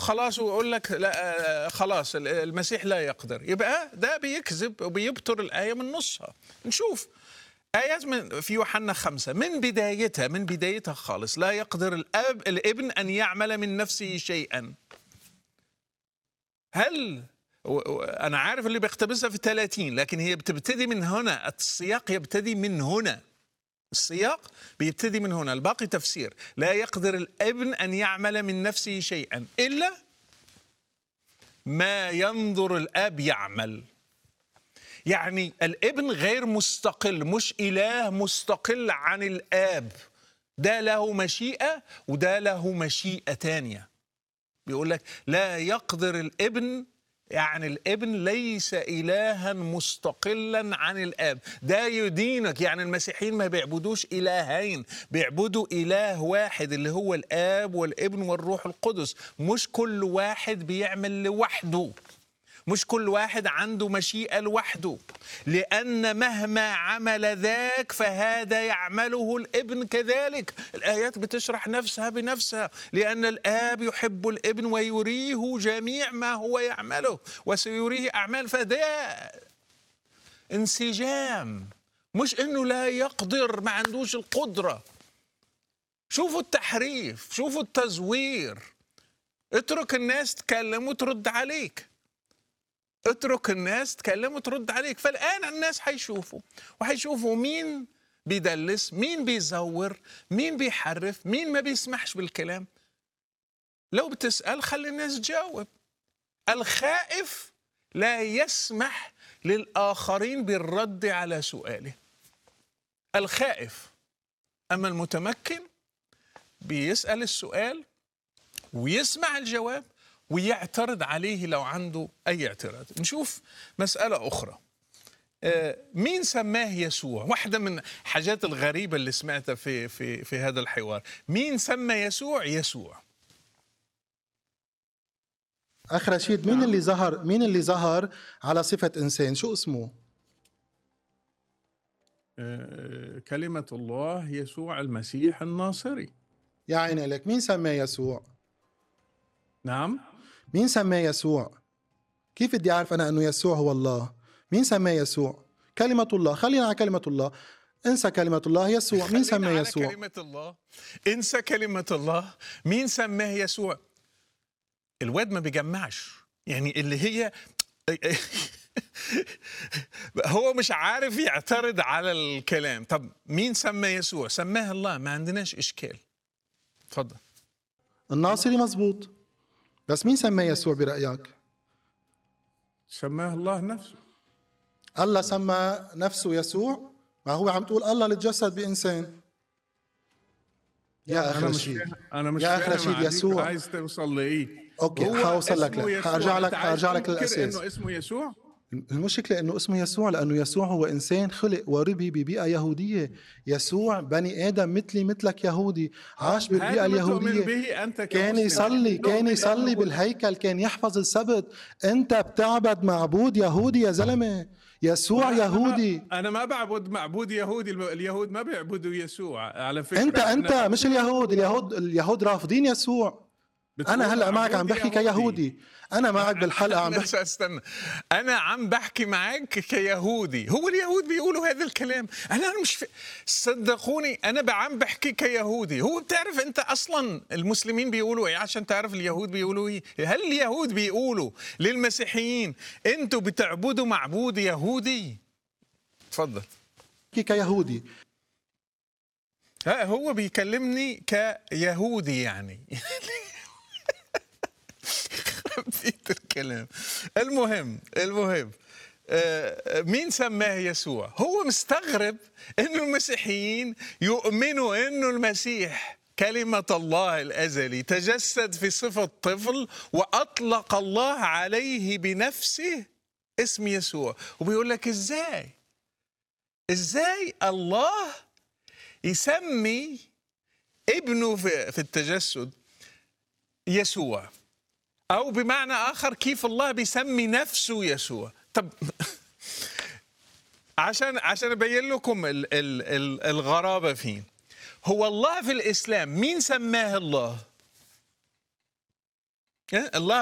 خلاص ويقول لك لا آه، خلاص ال- المسيح لا يقدر يبقى ده بيكذب وبيبطر الآية من نصها نشوف آيات من في يوحنا خمسة من بدايتها من بدايتها خالص لا يقدر الأب الابن أن يعمل من نفسه شيئا هل و- و- أنا عارف اللي بيقتبسها في 30 لكن هي بتبتدي من هنا السياق يبتدي من هنا السياق بيبتدي من هنا الباقي تفسير لا يقدر الابن أن يعمل من نفسه شيئا إلا ما ينظر الاب يعمل يعني الابن غير مستقل مش اله مستقل عن الاب ده له مشيئه وده له مشيئه تانية بيقول لك لا يقدر الابن يعني الابن ليس الها مستقلا عن الاب ده يدينك يعني المسيحيين ما بيعبدوش الهين بيعبدوا اله واحد اللي هو الاب والابن والروح القدس مش كل واحد بيعمل لوحده مش كل واحد عنده مشيئة لوحده لأن مهما عمل ذاك فهذا يعمله الابن كذلك الآيات بتشرح نفسها بنفسها لأن الآب يحب الابن ويريه جميع ما هو يعمله وسيريه أعمال فده انسجام مش انه لا يقدر ما عندوش القدره شوفوا التحريف شوفوا التزوير اترك الناس تكلم وترد عليك اترك الناس تكلم وترد عليك فالان الناس هيشوفوا وهيشوفوا مين بيدلس مين بيزور مين بيحرف مين ما بيسمحش بالكلام لو بتسال خلي الناس تجاوب الخائف لا يسمح للآخرين بالرد على سؤاله الخائف أما المتمكن بيسأل السؤال ويسمع الجواب ويعترض عليه لو عنده أي اعتراض نشوف مسألة أخرى آه، مين سماه يسوع واحدة من الحاجات الغريبة اللي سمعتها في, في, في هذا الحوار مين سمى يسوع يسوع اخ رشيد مين اللي ظهر مين اللي ظهر على صفه انسان شو اسمه آه، كلمة الله يسوع المسيح الناصري يا عيني لك مين سماه يسوع نعم مين سماه يسوع كيف بدي اعرف انا انه يسوع هو الله مين سماه يسوع كلمه الله خلينا على كلمه الله انسى كلمه الله يسوع مين خلينا سماه على يسوع كلمة الله انسى كلمة الله مين سماه يسوع الواد ما بيجمعش يعني اللي هي هو مش عارف يعترض على الكلام طب مين سمى يسوع سماه الله ما عندناش إشكال اتفضل الناصري مزبوط بس مين سماه يسوع برايك سماه الله نفسه الله سمى نفسه يسوع ما هو عم تقول الله اللي تجسد بانسان يا اخ انا مش رشيد فاهم- انا مش يا أخ فاهم رشيد عليك يسوع. عايز توصل لايه أوكي، هو حأوصل لك اسمه لك. يسوع. حأرجع لك- أنت عايز حأرجع لك تنكر للأساس. انه اسمه يسوع المشكلة انه اسمه يسوع لانه يسوع هو انسان خلق وربي ببيئة يهودية يسوع بني ادم مثلي مثلك يهودي عاش بالبيئة هذا ما تؤمن اليهودية به انت كان كمسلم. يصلي كان تؤمن يصلي أنه- بالهيكل كان يحفظ السبت انت بتعبد معبود يهودي يا زلمة يسوع أنا ما- يهودي انا ما بعبد معبود يهودي الم- اليهود ما بيعبدوا يسوع على فكره انت انت إحنا مش اليهود اليهود اليهود رافضين يسوع بتقول انا هلا معك عم معبود بحكي كيهودي انا معك بالحلقة عم بحكي أنا استنى انا عم بحكي معاك كيهودي هو اليهود بيقولوا هذا الكلام انا أنا مش ف... صدقوني انا عم بحكي كيهودي هو بتعرف انت اصلا المسلمين بيقولوا ايه عشان تعرف اليهود بيقولوا ايه هل اليهود بيقولوا للمسيحيين انتوا بتعبدوا معبود يهودي تفضل كيهودي ها هو بيكلمني كيهودي يعني خبيت الكلام المهم المهم آه، مين سماه يسوع هو مستغرب انه المسيحيين يؤمنوا انه المسيح كلمة الله الأزلي تجسد في صفة طفل وأطلق الله عليه بنفسه اسم يسوع وبيقول لك إزاي إزاي الله يسمي ابنه في, في التجسد يسوع او بمعنى اخر كيف الله بيسمي نفسه يسوع طب عشان عشان ابين لكم ال ال ال الغرابه فيه هو الله في الاسلام مين سماه الله الله